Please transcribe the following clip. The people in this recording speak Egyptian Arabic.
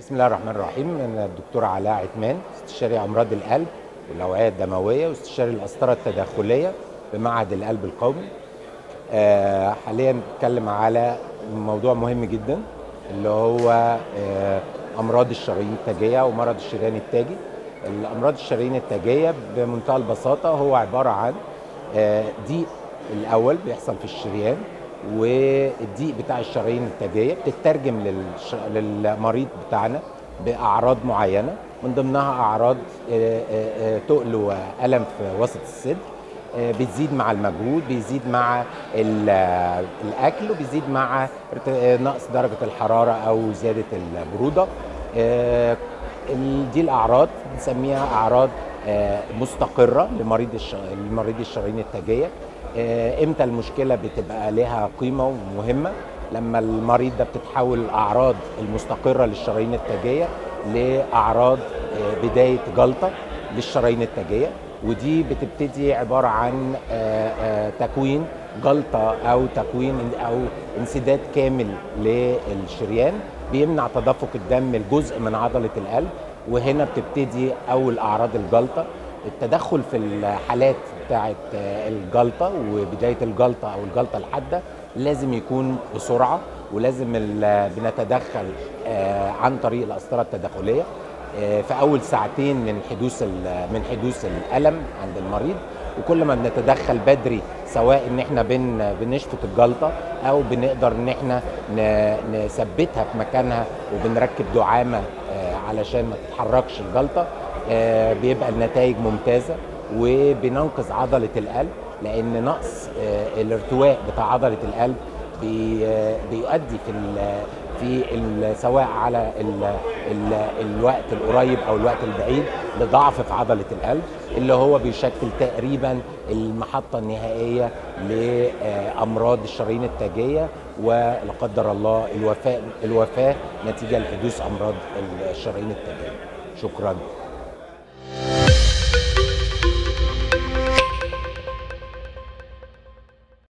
بسم الله الرحمن الرحيم انا الدكتور علاء عثمان استشاري امراض القلب والاوعيه الدمويه واستشاري القسطره التداخليه بمعهد القلب القومي آه حاليا بنتكلم على موضوع مهم جدا اللي هو آه امراض الشرايين التاجيه ومرض الشريان التاجي الامراض الشرايين التاجيه بمنتهى البساطه هو عباره عن آه ضيق الاول بيحصل في الشريان والضيق بتاع الشرايين التاجيه بتترجم للش... للمريض بتاعنا باعراض معينه من ضمنها اعراض تقل والم في وسط الصدر بتزيد مع المجهود بيزيد مع الاكل وبيزيد مع نقص درجه الحراره او زياده البروده دي الاعراض بنسميها اعراض مستقره لمريض الش... لمريض الشرايين التاجيه امتى المشكله بتبقى لها قيمه ومهمه لما المريض ده بتتحول الاعراض المستقره للشرايين التاجيه لاعراض بدايه جلطه للشرايين التاجيه ودي بتبتدي عباره عن تكوين جلطه او تكوين او انسداد كامل للشريان بيمنع تدفق الدم لجزء من عضله القلب وهنا بتبتدي اول اعراض الجلطه التدخل في الحالات بتاعه الجلطه وبدايه الجلطه او الجلطه الحاده لازم يكون بسرعه ولازم بنتدخل عن طريق القسطره التداخليه في اول ساعتين من حدوث من حدوث الالم عند المريض وكل ما بنتدخل بدري سواء ان احنا بن بنشفط الجلطه او بنقدر ان احنا نثبتها في مكانها وبنركب دعامه علشان ما تتحركش الجلطه بيبقى النتائج ممتازه وبننقذ عضله القلب لان نقص الارتواء بتاع عضله القلب بيؤدي في في سواء على ال ال الوقت القريب او الوقت البعيد لضعف في عضله القلب اللي هو بيشكل تقريبا المحطه النهائيه لامراض الشرايين التاجيه ولا قدر الله الوفاه الوفاه نتيجه لحدوث امراض الشرايين التاجيه شكرا